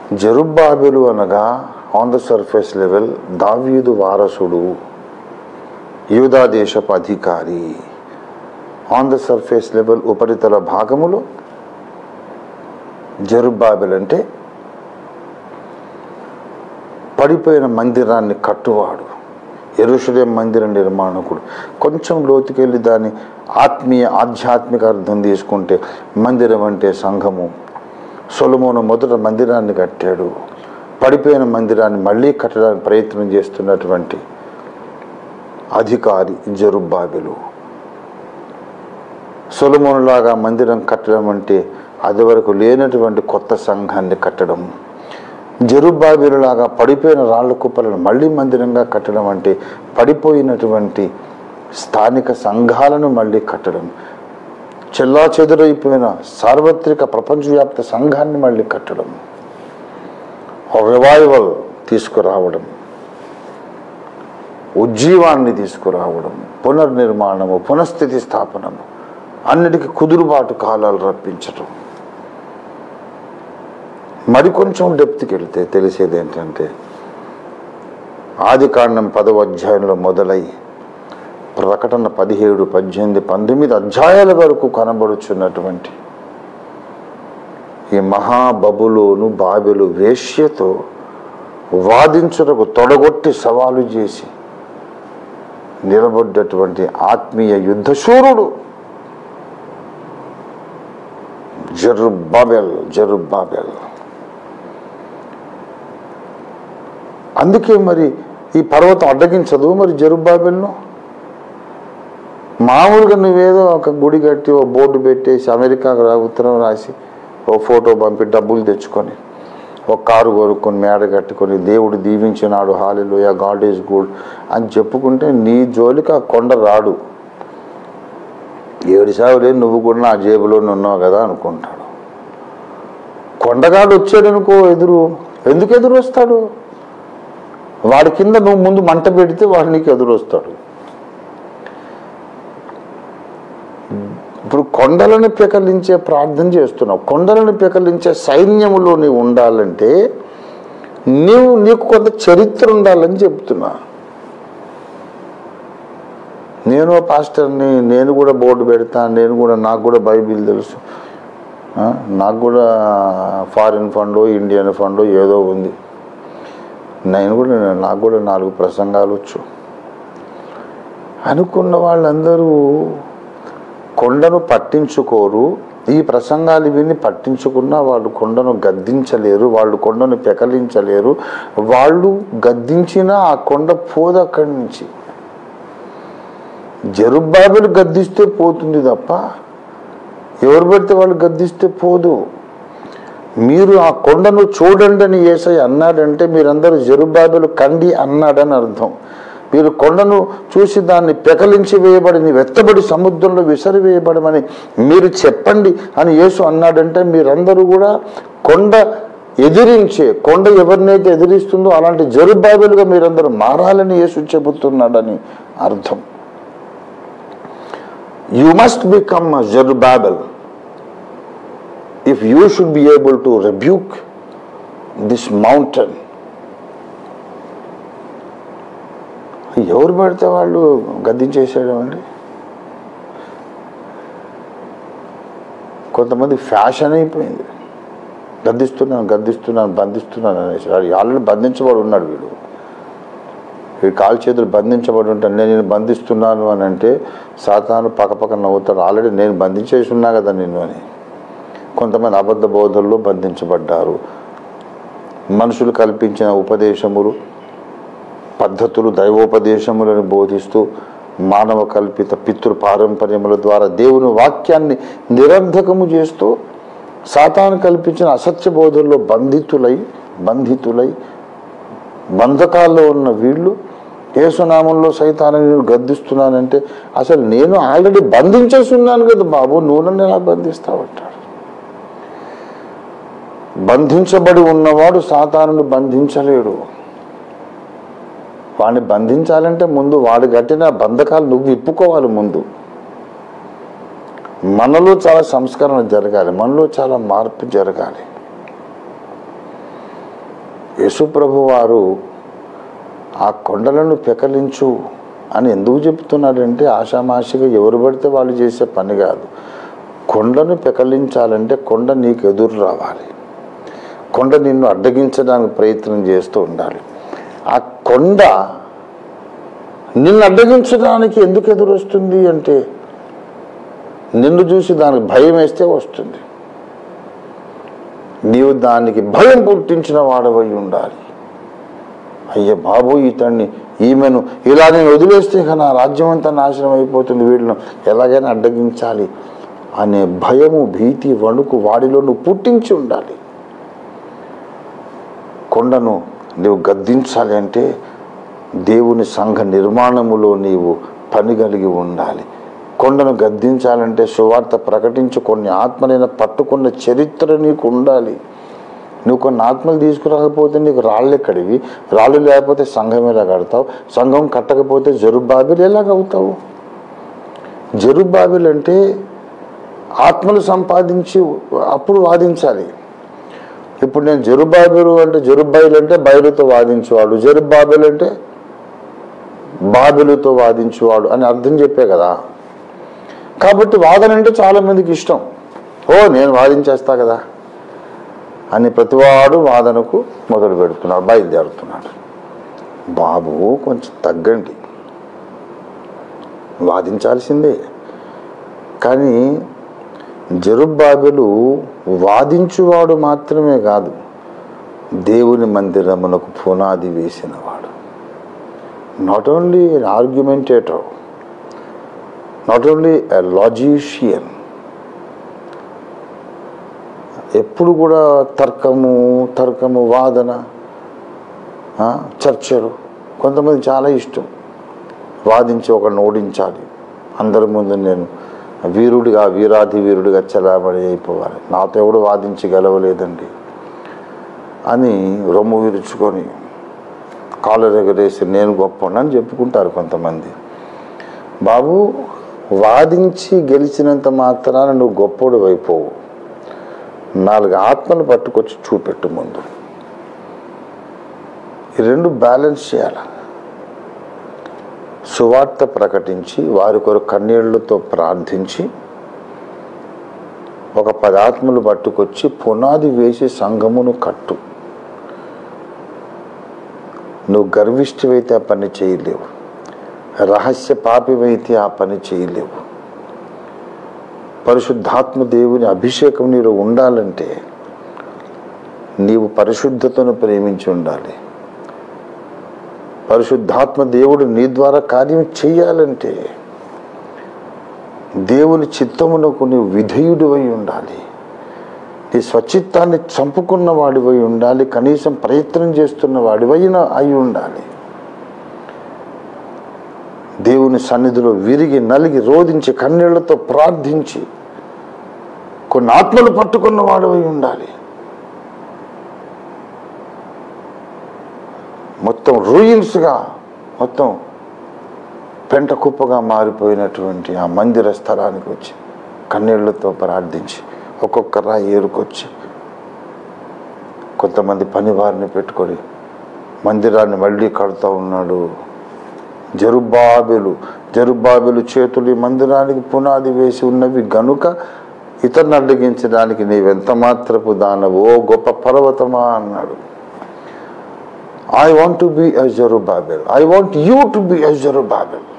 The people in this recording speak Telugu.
జరుబ్బాబెలు అనగా ఆన్ ద సర్ఫేస్ లెవెల్ దావీదు వారసుడు యూదా దేశపు అధికారి ఆన్ ద సర్ఫేస్ లెవెల్ ఉపరితల భాగములో జరుబ్బాబెల్ అంటే పడిపోయిన మందిరాన్ని కట్టువాడు ఎరుషులేం మందిర నిర్మాణకుడు కొంచెం లోతుకెళ్ళి దాని ఆత్మీయ ఆధ్యాత్మిక అర్థం తీసుకుంటే మందిరం అంటే సంఘము సొలమోను మొదట మందిరాన్ని కట్టాడు పడిపోయిన మందిరాన్ని మళ్ళీ కట్టడానికి ప్రయత్నం చేస్తున్నటువంటి అధికారి జరుబ్బాబెలు సొలమోనులాగా మందిరం కట్టడం అంటే అది వరకు లేనటువంటి కొత్త సంఘాన్ని కట్టడం జరుబ్బాబిలులాగా పడిపోయిన రాళ్ల కుప్పలను మళ్ళీ మందిరంగా కట్టడం అంటే పడిపోయినటువంటి స్థానిక సంఘాలను మళ్ళీ కట్టడం చెల్లా చెదురైపోయిన సార్వత్రిక ప్రపంచవ్యాప్త సంఘాన్ని మళ్ళీ కట్టడం రివైవల్ తీసుకురావడం ఉజ్జీవాన్ని తీసుకురావడం పునర్నిర్మాణము పునఃస్థితి స్థాపనము అన్నిటికీ కుదురుబాటు కాలాలు రప్పించటం మరి కొంచెం డెప్త్కి వెళ్తే తెలిసేది ఏంటంటే ఆది కాండం పదవ అధ్యాయంలో మొదలై ప్రకటన పదిహేడు పద్దెనిమిది పంతొమ్మిది అధ్యాయాల వరకు కనబడుచున్నటువంటి ఈ మహాబబులోను బాబెలు వేశ్యతో వాదించుటకు తొడగొట్టి సవాలు చేసి నిలబడ్డటువంటి ఆత్మీయ యుద్ధశూరుడు జరుబ్బాబెల్ జరుబ్బాబెల్ అందుకే మరి ఈ పర్వతం అడ్డగించదు మరి జరుబ్బాబెల్ను మామూలుగా నువ్వేదో ఒక గుడి కట్టి ఓ బోర్డు పెట్టేసి అమెరికాకు రా ఉత్తరం రాసి ఓ ఫోటో పంపి డబ్బులు తెచ్చుకొని ఒక కారు కొనుక్కొని మేడ కట్టుకొని దేవుడు దీవించినాడు హాలిలోయ గాడ్ ఈజ్ గుడ్ అని చెప్పుకుంటే నీ జోలికి ఆ కొండ రాడు ఏడు సావులే నువ్వు కూడా నా జేబులోనే ఉన్నావు కదా అనుకుంటాడు కొండగాడు వచ్చాడు అనుకో ఎదురు ఎందుకు ఎదురు వస్తాడు వాడి కింద నువ్వు ముందు మంట పెడితే వాడు నీకు ఎదురు వస్తాడు ఇప్పుడు కొండలను పెకలించే ప్రార్థన చేస్తున్నావు కొండలను పెకలించే సైన్యములో నీవు ఉండాలంటే నీవు నీకు కొంత చరిత్ర ఉండాలని చెప్తున్నా నేను పాస్టర్ని నేను కూడా బోర్డు పెడతా నేను కూడా నాకు కూడా బైబిల్ తెలుసు ఆ, నాకు కూడా ఫారిన్ ఫండ్ ఇండియన్ ఫండ్ ఏదో ఉంది నేను కూడా నాకు కూడా నాలుగు ప్రసంగాలు వచ్చు అనుకున్న వాళ్ళందరూ కొండను పట్టించుకోరు ఈ ప్రసంగాలు విని పట్టించుకున్నా వాళ్ళు కొండను గద్దించలేరు వాళ్ళు కొండను పెకలించలేరు వాళ్ళు గద్దించినా ఆ కొండ పోదు అక్కడి నుంచి జరుబ్బాబులు గద్దిస్తే పోతుంది తప్ప ఎవరు పెడితే వాళ్ళు గద్దిస్తే పోదు మీరు ఆ కొండను చూడండి అని ఏసై అన్నాడంటే మీరందరూ జరుబాబులు కండి అన్నాడని అర్థం మీరు కొండను చూసి దాన్ని పెకలించి వేయబడి వెత్తబడి సముద్రంలో విసరివేయబడమని మీరు చెప్పండి అని యేసు అన్నాడంటే మీరందరూ కూడా కొండ ఎదిరించే కొండ ఎవరినైతే ఎదిరిస్తుందో అలాంటి జరుబాబులుగా మీరందరూ మారాలని యేసు చెబుతున్నాడని అర్థం you must become Zerubbabel if you should be able to rebuke this mountain ఎవరు పెడితే వాళ్ళు గద్దించేసేయడం అండి కొంతమంది ఫ్యాషన్ అయిపోయింది గద్దిస్తున్నాను గద్దిస్తున్నాను బంధిస్తున్నాను అనేసి వాడు ఆల్రెడీ బంధించబడి ఉన్నాడు వీడు వీడు కాలు చేతులు బంధించబడి ఉంటాను నేను నేను బంధిస్తున్నాను అని అంటే సాతాను పక్కపక్క నవ్వుతాడు ఆల్రెడీ నేను బంధించేసి ఉన్నా కదా నిన్ను అని కొంతమంది అబద్ధ బోధల్లో బంధించబడ్డారు మనుషులు కల్పించిన ఉపదేశములు పద్ధతులు దైవోపదేశములను బోధిస్తూ మానవ కల్పిత పితృ పారంపర్యముల ద్వారా దేవుని వాక్యాన్ని నిరర్ధకము చేస్తూ సాతాను కల్పించిన అసత్య బోధల్లో బంధితులై బంధితులై బంధకాల్లో ఉన్న వీళ్ళు ఏసునామంలో సైతాన్ని నేను గద్దిస్తున్నానంటే అసలు నేను ఆల్రెడీ బంధించేసి ఉన్నాను కదా బాబు నువ్వు నన్ను ఎలా బంధిస్తావంటాడు బంధించబడి ఉన్నవాడు సాతానుని బంధించలేడు వాడిని బంధించాలంటే ముందు వాడు కట్టిన బంధకాలు నువ్వు విప్పుకోవాలి ముందు మనలో చాలా సంస్కరణ జరగాలి మనలో చాలా మార్పు జరగాలి యేసుప్రభు వారు ఆ కొండలను పెకలించు అని ఎందుకు చెప్తున్నాడంటే ఆషామాషిగా ఎవరు పడితే వాళ్ళు చేసే పని కాదు కొండను పెకలించాలంటే కొండ నీకు ఎదురు రావాలి కొండ నిన్ను అడ్డగించడానికి ప్రయత్నం చేస్తూ ఉండాలి ఆ కొండ నిన్ను అడ్డగించడానికి ఎందుకు ఎదురు వస్తుంది అంటే నిన్ను చూసి దానికి భయం వేస్తే వస్తుంది నీవు దానికి భయం పుట్టించిన వాడవై ఉండాలి అయ్య బాబు ఇతన్ని ఈమెను ఇలా నేను వదిలేస్తే ఇక నా రాజ్యం అంతా నాశనం అయిపోతుంది వీళ్ళను ఎలాగైనా అడ్డగించాలి అనే భయము భీతి వణుకు వాడిలో నువ్వు పుట్టించి ఉండాలి కొండను నువ్వు గద్దించాలి అంటే దేవుని సంఘ నిర్మాణములో నీవు పని కలిగి ఉండాలి కొండను గద్దించాలంటే సువార్త ప్రకటించి కొన్ని ఆత్మలైన పట్టుకున్న చరిత్ర నీకు ఉండాలి నువ్వు కొన్ని ఆత్మలు తీసుకురాకపోతే నీకు రాళ్ళు ఎక్కడివి రాళ్ళు లేకపోతే సంఘం ఎలా కడతావు సంఘం కట్టకపోతే జరుబాబిలు ఎలాగవుతావు జరుబాబిలు అంటే ఆత్మలు సంపాదించి అప్పుడు వాదించాలి ఇప్పుడు నేను జరుబాబిలు అంటే జరుబాయిలు అంటే బయలుతో వాదించేవాడు జరుబాబిలు అంటే బాబిలుతో వాదించేవాడు అని అర్థం చెప్పే కదా కాబట్టి వాదన అంటే చాలా మందికి ఇష్టం ఓ నేను వాదించేస్తా కదా అని ప్రతివాడు వాదనకు మొదలు పెడుతున్నాడు బయలుదేరుతున్నాడు బాబు కొంచెం తగ్గండి వాదించాల్సిందే కానీ జరుబాబెలు వాదించువాడు మాత్రమే కాదు దేవుని మందిరమునకు పునాది వేసినవాడు not only argumentator not only a logician ఎప్పుడు కూడా తర్కము తర్కము వాదన ఆ, చర్చలు కొంతమంది చాలా ఇష్టం వాదించి ఒకరిని ఓడించాలి అందరి ముందు నేను వీరుడిగా వీరాధి వీరుడిగా చలామణి అయిపోవాలి నాతో ఎవడు వాదించి గెలవలేదండి అని రొమ్ము విరుచుకొని కాళ్ళు ఎగరేసి నేను గొప్ప అని చెప్పుకుంటారు కొంతమంది బాబు వాదించి గెలిచినంత మాత్రాన నువ్వు గొప్పోడు అయిపోవు నాలుగు ఆత్మలు పట్టుకొచ్చి చూపెట్టు ముందు ఈ రెండు బ్యాలెన్స్ చేయాలి సువార్త ప్రకటించి వారి కొరకు కన్నీళ్లతో ప్రార్థించి ఒక పదాత్మలు పట్టుకొచ్చి పునాది వేసి సంఘమును కట్టు నువ్వు గర్విష్ఠవైతే ఆ పని చేయలేవు రహస్య పాపివైతే ఆ పని చేయలేవు పరిశుద్ధాత్మ దేవుని అభిషేకం నీలో ఉండాలంటే నీవు పరిశుద్ధతను ప్రేమించి ఉండాలి పరిశుద్ధాత్మ దేవుడు నీ ద్వారా కార్యం చేయాలంటే దేవుని చిత్తమునకు నీవు విధేయుడివై ఉండాలి నీ స్వచిత్తాన్ని చంపుకున్న వాడివై ఉండాలి కనీసం ప్రయత్నం చేస్తున్న వాడివైన అయి ఉండాలి దేవుని సన్నిధిలో విరిగి నలిగి రోధించి కన్నీళ్లతో ప్రార్థించి కొన్ని ఆత్మలు పట్టుకున్న వాడివై ఉండాలి మొత్తం రూయిన్స్గా మొత్తం పెంట కుప్పగా మారిపోయినటువంటి ఆ మందిర స్థలానికి వచ్చి కన్నీళ్లతో ప్రార్థించి ఒక్కొక్క రాయి ఏరుకొచ్చి కొంతమంది పనివారిని పెట్టుకొని మందిరాన్ని మళ్ళీ కడుతూ ఉన్నాడు జరుబాబెలు జరుబాబెలు చేతులు ఈ మందిరానికి పునాది వేసి ఉన్నవి గనుక ఇతరుని అడ్డగించడానికి నీవెంత మాత్రపు దానవు ఓ గొప్ప పర్వతమా అన్నాడు I want to be a Zerubbabel I want you to be a Zerubbabel